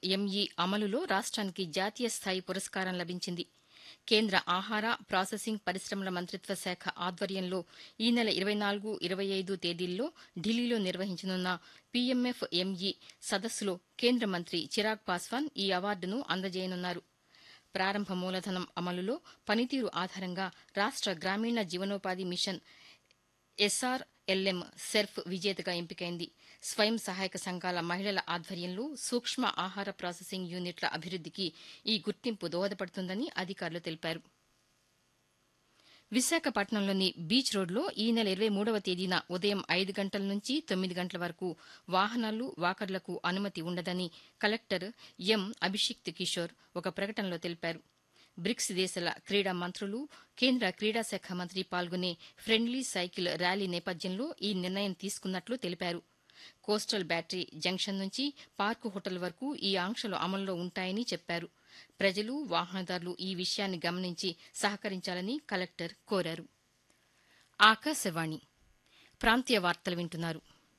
ME అమలులో రాష్ట్రానికి జాతీయ స్థాయి పురస్కారం లభించింది కేంద్ర ఆహార ప్రాసెసింగ్ పరిశ్రమల మంత్రిత్వ శాఖ ఆధ్వర్యంలో ఈ నెల ఇరవై నాలుగు ఇరవై ఐదు తేదీల్లో ఢిల్లీలో నిర్వహించనున్న పీఎంఎఫ్ ఎంఈ సదస్సులో కేంద్ర మంత్రి చిరాగ్ పాస్వాన్ ఈ అవార్డును అందజేయనున్నారు ప్రారంభ మూలధనం అమలులో పనితీరు ఆధారంగా రాష్ట్ర గ్రామీణ జీవనోపాధి మిషన్ ఎస్ఆర్ఎల్ఎం సెర్ఫ్ విజేతగా ఎంపికైంది స్వయం సహాయక సంఘాల మహిళల ఆధ్వర్యంలో సూక్ష్మ ఆహార ప్రాసెసింగ్ యూనిట్ల అభివృద్దికి ఈ గుర్తింపు దోహదపడుతుందని అధికారులు తెలిపారు విశాఖపట్నంలోని బీచ్ రోడ్లో ఈ నెల ఇరవై మూడవ తేదీన ఉదయం ఐదు గంటల నుంచి తొమ్మిది గంటల వరకు వాహనాలు వాకర్లకు అనుమతి ఉండదని కలెక్టర్ ఎం అభిషిక్త్ కిషోర్ ఒక ప్రకటనలో తెలిపారు బ్రిక్స్ దేశాల క్రీడా మంత్రులు కేంద్ర క్రీడా శాఖ మంత్రి పాల్గొనే ఫ్రెండ్లీ సైకిల్ ర్యాలీ నేపథ్యంలో ఈ నిర్ణయం తీసుకున్నట్లు తెలిపారు కోస్టల్ బ్యాటరీ జంక్షన్ నుంచి పార్కు హోటల్ వరకు ఈ ఆంక్షలు అమల్లో ఉంటాయని చెప్పారు ప్రజలు వాహనదారులు ఈ విషయాన్ని గమనించి సహకరించాలని కలెక్టర్ కోరారు ఆకాశవాణి ప్రాంతీయ వార్తలు వింటున్నారు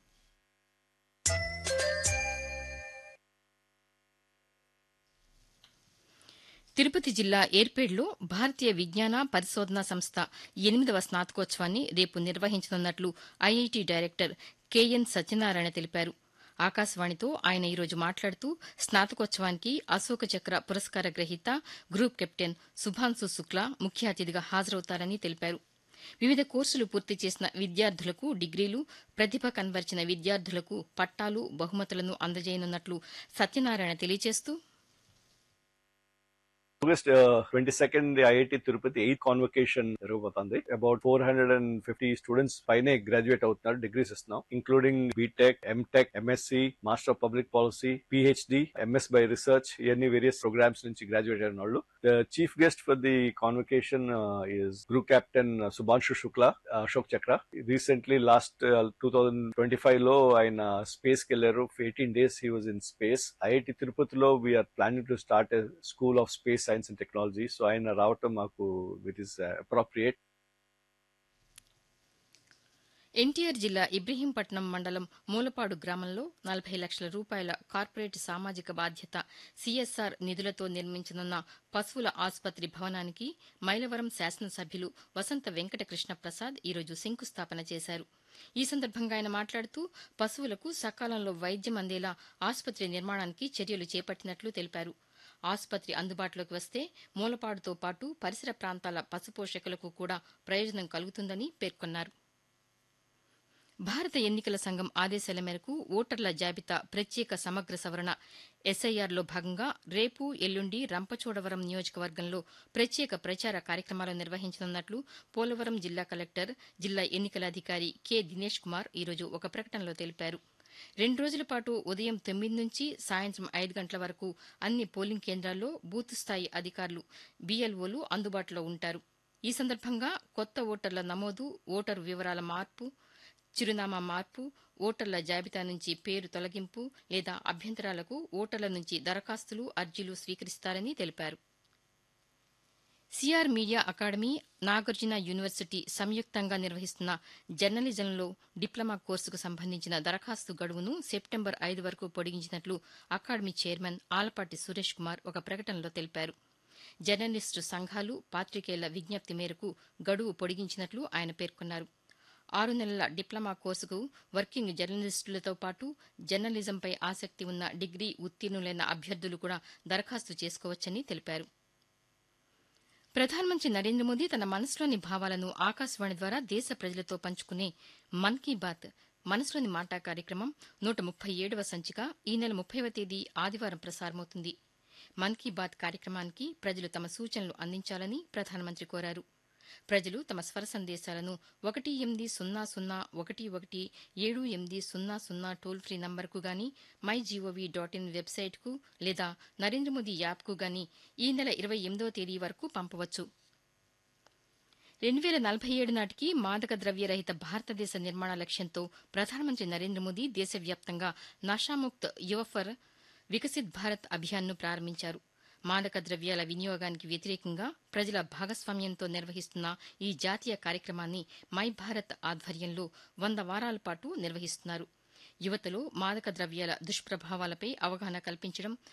తిరుపతి జిల్లా ఏర్పేడ్లో భారతీయ విజ్ఞాన పరిశోధనా సంస్థ ఎనిమిదవ స్నాతకోత్సవాన్ని రేపు నిర్వహించనున్నట్లు ఐఐటి డైరెక్టర్ కెఎన్ సత్యనారాయణ తెలిపారు ఆకాశవాణితో ఆయన ఈరోజు మాట్లాడుతూ స్నాతకోత్సవానికి అశోక చక్ర పురస్కార గ్రహీత గ్రూప్ కెప్టెన్ సుభాన్సు శుక్లా ముఖ్య అతిథిగా హాజరవుతారని తెలిపారు వివిధ కోర్సులు పూర్తి చేసిన విద్యార్థులకు డిగ్రీలు ప్రతిభ కనబరిచిన విద్యార్థులకు పట్టాలు బహుమతులను అందజేయనున్నట్లు సత్యనారాయణ తెలియజేస్తూ August twenty second IIT Tirupati eighth convocation జరగబోతుంది about four hundred and fifty students పైనే గ్రాడ్యుయేట్ అవుతున్నారు డిగ్రీస్ ఇస్తున్నాం including B Tech M Tech MSc master of public policy PhD MS by research ఇవన్నీ వేరియస్ ప్రోగ్రామ్స్ నుంచి గ్రాడ్యుయేట్ అయిన వాళ్ళు the chief guest for the convocation is group captain Shubhanshu Shukla Ashok Chakra recently last two thousand twenty five లో ఆయన space కి వెళ్ళారు eighteen days he was in space IIT తిరుపతిలో we're planning to start school of space science and technology so ఆయన రావటం మాకు VIT is appropriate NTR జిల్లా ఇబ్రహీంపట్నం మండలం మూలపాడు గ్రామంలో నలభై లక్షల రూపాయల కార్పొరేట్ సామాజిక బాధ్యత సీఎస్ఆర్ నిధులతో నిర్మించనున్న పశువుల ఆసుపత్రి భవనానికి మైలవరం శాసనసభ్యులు వసంత వెంకట కృష్ణ ప్రసాద్ ఈరోజు శంకుస్థాపన చేశారు ఈ సందర్భంగా ఆయన మాట్లాడుతూ పశువులకు సకాలంలో వైద్యం అందేలా ఆసుపత్రి నిర్మాణానికి చర్యలు చేపట్టినట్లు తెలిపారు ఆసుపత్రి అందుబాటులోకి వస్తే మూలపాడుతో పాటు పరిసర ప్రాంతాల పశుపోషకులకు కూడా ప్రయోజనం కలుగుతుందని పేర్కొన్నారు భారత ఎన్నికల సంఘం ఆదేశాల మేరకు ఓటర్ల జాబితా ప్రత్యేక సమగ్ర సవరణ ఎస్ఐఆర్లో భాగంగా రేపు ఎల్లుండి రంపచోడవరం నియోజకవర్గంలో ప్రత్యేక ప్రచార కార్యక్రమాలు నిర్వహించనున్నట్లు పోలవరం జిల్లా కలెక్టర్ జిల్లా ఎన్నికల అధికారి కె దినేష్ కుమార్ ఈరోజు ఒక ప్రకటనలో తెలిపారు రెండు రోజుల పాటు ఉదయం తొమ్మిది నుంచి సాయంత్రం ఐదు గంటల వరకు అన్ని పోలింగ్ కేంద్రాల్లో బూత్ స్థాయి అధికారులు బీఎల్ఓలు అందుబాటులో ఉంటారు ఈ సందర్భంగా కొత్త ఓటర్ల నమోదు ఓటరు వివరాల మార్పు చిరునామా మార్పు ఓటర్ల జాబితా నుంచి పేరు తొలగింపు లేదా అభ్యంతరాలకు ఓటర్ల నుంచి దరఖాస్తులు అర్జీలు స్వీకరిస్తారని తెలిపారు CR media academy Nagarjuna university సంయుక్తంగా నిర్వహిస్తున్న జర్నలిజంలో డిప్లొమా కోర్సుకు సంబంధించిన దరఖాస్తు గడువును సెప్టెంబర్ ఐదు వరకు పొడిగించినట్లు అకాడమీ చైర్మన్ ఆలపాటి సురేష్ కుమార్ ఒక ప్రకటనలో తెలిపారు జర్నలిస్టు సంఘాలు పాతికేయుల విజ్ఞప్తి మేరకు గడువు పొడిగించినట్లు ఆయన పేర్కొన్నారు ఆరు నెలల డిప్లొమా కోర్సుకు వర్కింగ్ జర్నలిస్టులతో పాటు జర్నలిజంపై ఆసక్తి ఉన్న డిగ్రీ ఉత్తీర్ణులైన అభ్యర్థులు కూడా దరఖాస్తు చేసుకోవచ్చని తెలిపారు ప్రధానమంత్రి నరేంద్ర మోదీ తన మనసులోని భావాలను ఆకాశవాణి ద్వారా దేశ ప్రజలతో పంచుకునే మన్ కీ బాత్ మనసులోని మాట కార్యక్రమం నూట ముప్పై ఏడవ సంచిక ఈ నెల ముప్పైవ తేదీ ఆదివారం ప్రసారమవుతుంది మన్ కీ బాత్ కార్యక్రమానికి ప్రజలు తమ సూచనలు అందించాలని ప్రధానమంత్రి కోరారు ప్రజలు తమ స్వర సందేశాలను ఒకటి ఎనిమిది సున్నా సున్నా ఒకటి ఒకటి ఏడు ఎనిమిది సున్నా సున్నా టోల్ ఫ్రీ నంబర్కు గాని మై జీఓవీ డాట్ ఇన్ వెబ్సైట్కు లేదా నరేంద్ర మోదీ యాప్కు గాని ఈ నెల ఇరవై ఎనిమిదవ తేదీ వరకు పంపవచ్చు రెండు వేల నలభై ఏడు నాటికి మాదక ద్రవ్య రహిత భారతదేశ నిర్మాణ లక్ష్యంతో ప్రధానమంత్రి నరేంద్ర మోదీ దేశవ్యాప్తంగా నషాముక్త్ యువ ఫర్ వికసిత్ భారత్ అభియాన్ను ప్రారంభించారు మాదక ద్రవ్యాల వినియోగానికి వ్యతిరేకంగా ప్రజల భాగస్వామ్యంతో నిర్వహిస్తున్న ఈ జాతీయ కార్యక్రమాన్ని మై భారత్ ఆధ్వర్యంలో వంద వారాల పాటు నిర్వహిస్తున్నారు యువతలో మాదక ద్రవ్యాల దుష్ప్రభావాలపై అవగాహన కల్పించడం